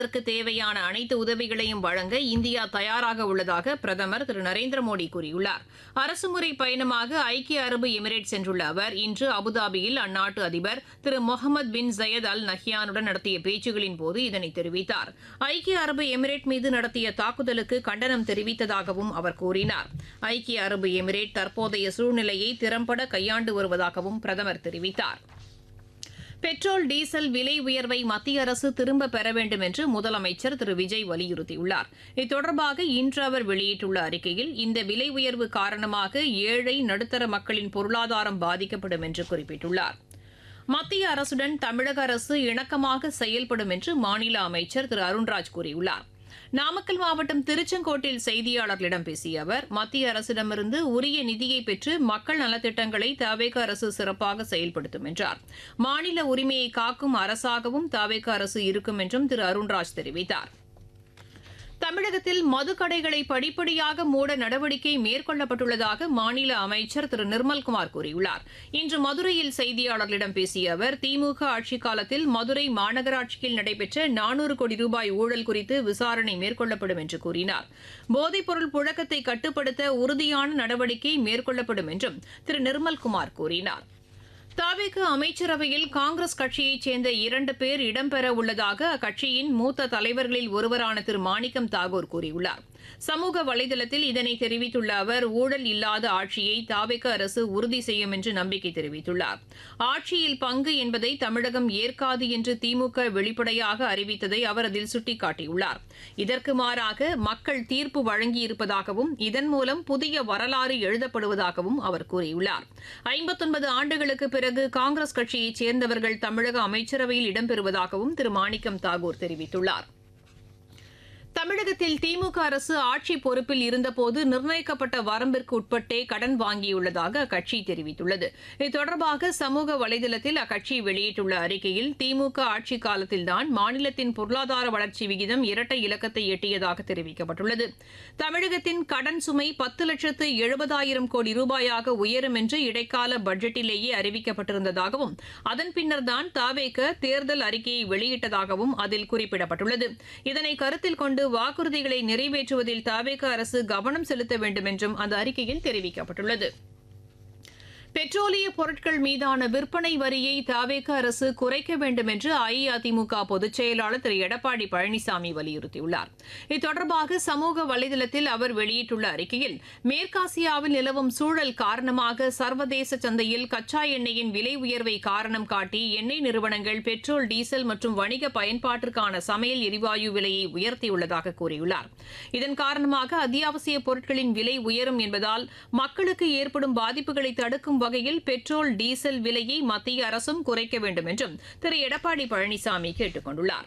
இதற்கு தேவையான அனைத்து உதவிகளையும் வழங்க இந்தியா தயாராக உள்ளதாக பிரதமர் திரு நரேந்திர மோடி கூறியுள்ளார் அரசுமுறை பயணமாக ஐக்கிய அரபு எமிரேட் சென்றுள்ள அவர் இன்று அபுதாபியில் அந்நாட்டு அதிபர் திரு முகமது பின் ஜயத் அல் நஹ்யானுடன் நடத்திய பேச்சுகளின் போது இதனை தெரிவித்தார் ஐக்கிய அரபு எமிரேட் மீது நடத்திய தாக்குதலுக்கு கண்டனம் தெரிவித்ததாகவும் அவர் கூறினார் ஐக்கிய அரபு எமிரேட் தற்போதைய சூழ்நிலையை திறம்பட கையாண்டு வருவதாகவும் பிரதமர் தெரிவித்தார் பெட்ரோல் டீசல் விலை உயர்வை மத்திய அரசு திரும்ப பெற வேண்டும் என்று முதலமைச்சர் திரு விஜய் வலியுறுத்தியுள்ளார் இது இன்று அவர் வெளியிட்டுள்ள அறிக்கையில் இந்த விலை உயர்வு காரணமாக ஏழை நடுத்தர மக்களின் பொருளாதாரம் பாதிக்கப்படும் என்று குறிப்பிட்டுள்ளார் மத்திய அரசுடன் தமிழக அரசு இணக்கமாக செயல்படும் என்று மாநில அமைச்சர் திரு அருண்ராஜ் கூறியுள்ளார் நாமக்கல் மாவட்டம் திருச்செங்கோட்டில் செய்தியாளர்களிடம் பேசிய அவர் மத்திய அரசிடமிருந்து உரிய நிதியை பெற்று மக்கள் நலத்திட்டங்களை தவேக அரசு சிறப்பாக செயல்படுத்தும் என்றார் மாநில உரிமையை காக்கும் அரசாகவும் தவேக அரசு இருக்கும் என்றும் திரு அருண்ராஜ் தெரிவித்தார் தமிழகத்தில் மதுக்கடைகளை படிப்படியாக மூட நடவடிக்கை மேற்கொள்ளப்பட்டுள்ளதாக மாநில அமைச்சர் திரு நிர்மல்குமார் கூறியுள்ளார் இன்று மதுரையில் செய்தியாளர்களிடம் பேசிய அவர் திமுக ஆட்சிக் காலத்தில் மதுரை மாநகராட்சியில் நடைபெற்ற நானூறு கோடி ரூபாய் ஊழல் குறித்து விசாரணை மேற்கொள்ளப்படும் என்று கூறினார் போதைப்பொருள் புழக்கத்தை கட்டுப்படுத்த உறுதியான நடவடிக்கை மேற்கொள்ளப்படும் என்றும் திரு நிர்மல்குமார் கூறினார் தாவேக்கு அமைச்சரவையில் காங்கிரஸ் கட்சியைச் சேர்ந்த இரண்டு பேர் இடம்பெற உள்ளதாக அக்கட்சியின் மூத்த தலைவர்களில் ஒருவரான திரு மாணிக்கம் தாகூர் கூறியுள்ளார் சமூக வலைதளத்தில் இதனை தெரிவித்துள்ள அவர் ஊழல் இல்லாத ஆட்சியை தாவேக்க அரசு உறுதி செய்யும் என்று நம்பிக்கை தெரிவித்துள்ளார் ஆட்சியில் பங்கு என்பதை தமிழகம் ஏற்காது என்று திமுக வெளிப்படையாக அறிவித்ததை அவர் அதில் சுட்டிக்காட்டியுள்ளார் இதற்கு மாறாக மக்கள் தீர்ப்பு வழங்கியிருப்பதாகவும் இதன் மூலம் புதிய வரலாறு எழுதப்படுவதாகவும் அவர் கூறியுள்ளார் ஐம்பத்தொன்பது ஆண்டுகளுக்கு பிறகு காங்கிரஸ் கட்சியைச் சேர்ந்தவர்கள் தமிழக அமைச்சரவையில் இடம்பெறுவதாகவும் திரு மாணிக்கம் தாகூர் தெரிவித்துள்ளார் தமிழகத்தில் திமுக அரசு ஆட்சி பொறுப்பில் இருந்தபோது நிர்ணயிக்கப்பட்ட வரம்பிற்கு உட்பட்டே கடன் வாங்கியுள்ளதாக அக்கட்சி தெரிவித்துள்ளது இது தொடர்பாக சமூக வலைதளத்தில் அக்கட்சி வெளியிட்டுள்ள அறிக்கையில் திமுக ஆட்சி காலத்தில்தான் மாநிலத்தின் பொருளாதார வளர்ச்சி விகிதம் இரட்டை இலக்கத்தை எட்டியதாக தெரிவிக்கப்பட்டுள்ளது தமிழகத்தின் கடன் சுமை பத்து லட்சத்து எழுபதாயிரம் கோடி ரூபாயாக உயரும் என்று இடைக்கால பட்ஜெட்டிலேயே அறிவிக்கப்பட்டிருந்ததாகவும் அதன் பின்னர்தான் தாவேக தேர்தல் அறிக்கையை வெளியிட்டதாகவும் அதில் குறிப்பிடப்பட்டுள்ளது இதனை கருத்தில் கொண்டு வாக்குறுதிகளை நிறைவேற்றுவதில் தாவேக அரசு கவனம் செலுத்த வேண்டும் என்றும் அந்த அறிக்கையில் தெரிவிக்கப்பட்டுள்ளது பெட்ரோலிய பொருட்கள் மீதான விற்பனை வரியை தாவேக அரசு குறைக்க வேண்டும் என்று அஇஅதிமுக பொதுச் செயலாளர் திரு எடப்பாடி பழனிசாமி வலியுறுத்தியுள்ளார் இது தொடர்பாக சமூக வலைதளத்தில் அவர் வெளியிட்டுள்ள அறிக்கையில் மேற்காசியாவில் நிலவும் சூழல் காரணமாக சர்வதேச சந்தையில் கச்சா எண்ணெயின் விலை உயர்வை காரணம் காட்டி எண்ணெய் நிறுவனங்கள் பெட்ரோல் டீசல் மற்றும் வணிக பயன்பாட்டிற்கான சமையல் எரிவாயு விலையை உயர்த்தியுள்ளதாக கூறியுள்ளார் இதன் காரணமாக அத்தியாவசிய பொருட்களின் விலை உயரும் என்பதால் மக்களுக்கு ஏற்படும் பாதிப்புகளை தடுக்கும் வகையில் பெட்ரோல் டீசல் விலையை மத்திய அரசும் குறைக்க வேண்டும் என்றும் திரு எடப்பாடி பழனிசாமி கேட்டுக் கொண்டுள்ளார்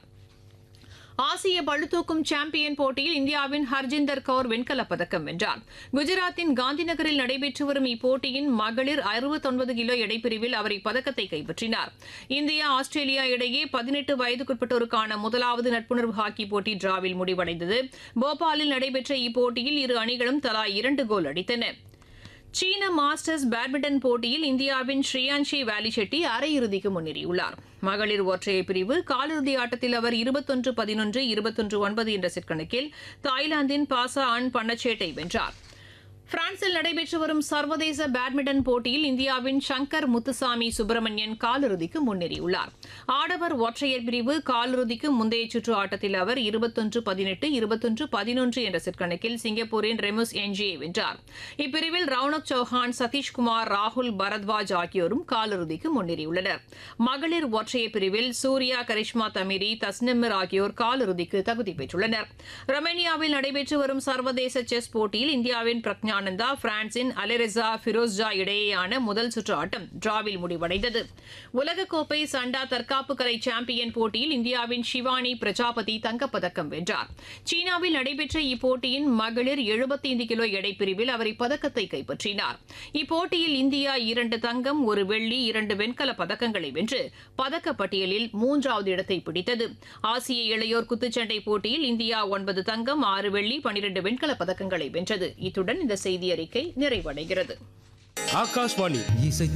ஆசிய பளுதூக்கும் சாம்பியன் போட்டியில் இந்தியாவின் ஹர்ஜிந்தர் கவுர் வெண்கலப் பதக்கம் வென்றார் குஜராத்தின் காந்திநகரில் நடைபெற்று வரும் இப்போட்டியின் மகளிர் அறுபத்தொன்பது கிலோ எடைப்பிரிவில் அவர் இப்பதக்கத்தை கைப்பற்றினார் இந்தியா ஆஸ்திரேலியா இடையே பதினெட்டு வயதுக்குட்பட்டோருக்கான முதலாவது நட்புணர்வு ஹாக்கி போட்டி டிராவில் முடிவடைந்தது போபாலில் நடைபெற்ற இப்போட்டியில் இரு அணிகளும் தலா இரண்டு கோல் அடித்தன சீன மாஸ்டர்ஸ் பேட்மிண்டன் போட்டியில் இந்தியாவின் ஸ்ரீயான்ஷி வேலி செட்டி அரையிறுதிக்கு முன்னேறியுள்ளார் மகளிர் ஒற்றையர் பிரிவு காலிறுதி ஆட்டத்தில் அவர் இருபத்தொன்று பதினொன்று இருபத்தொன்று ஒன்பது என்ற செட் கணக்கில் தாய்லாந்தின் பாசா அன் பன்னச்சேட்டை வென்றார் பிரான்சில் நடைபெற்று வரும் சர்வதேச பேட்மிண்டன் போட்டியில் இந்தியாவின் சங்கர் முத்துசாமி சுப்பிரமணியன் காலிறுதிக்கு முன்னேறியுள்ளார் ஆடவர் ஒற்றையர் பிரிவு காலிறுதிக்கு முந்தைய சுற்று ஆட்டத்தில் அவர் இருபத்தொன்று பதினெட்டு இருபத்தொன்று பதினொன்று என்ற செட் கணக்கில் சிங்கப்பூரின் ரெமுஸ் என்ஜியை வென்றார் இப்பிரிவில் ரவுனக் சௌஹான் சதீஷ்குமார் ராகுல் பரத்வாஜ் ஆகியோரும் காலிறுதிக்கு முன்னேறியுள்ளனர் மகளிர் ஒற்றையர் பிரிவில் சூர்யா கரிஷ்மா தமிரி தஸ்னிமிர் ஆகியோர் காலிறுதிக்கு தகுதி பெற்றுள்ளனர் ரொமேனியாவில் நடைபெற்று வரும் சர்வதேச செஸ் போட்டியில் இந்தியாவின் பிரக்ஞா ஆனந்தா பிரான்சின் அலெரெசா ஃபிரோஸ்ஜா இடையேயான முதல் சுற்று ஆட்டம் டிராவில் முடிவடைந்தது உலகக்கோப்பை சண்டா தற்காப்பு கலை சாம்பியன் போட்டியில் இந்தியாவின் ஷிவானி பிரஜாபதி தங்கப்பதக்கம் வென்றார் சீனாவில் நடைபெற்ற இப்போட்டியின் மகளிர் எழுபத்தைந்து கிலோ எடைப்பிரிவில் அவர் இப்பதக்கத்தை கைப்பற்றினார் இப்போட்டியில் இந்தியா இரண்டு தங்கம் ஒரு வெள்ளி இரண்டு வெண்கல பதக்கங்களை வென்று பதக்கப்பட்டியலில் மூன்றாவது இடத்தை பிடித்தது ஆசிய இளையோர் குத்துச்சண்டை போட்டியில் இந்தியா ஒன்பது தங்கம் ஆறு வெள்ளி பனிரெண்டு வெண்கல பதக்கங்களை வென்றது இத்துடன் இந்த செய்தி அறிக்கை நிறைவடைகிறது ஆகாஷ்வாணி இசை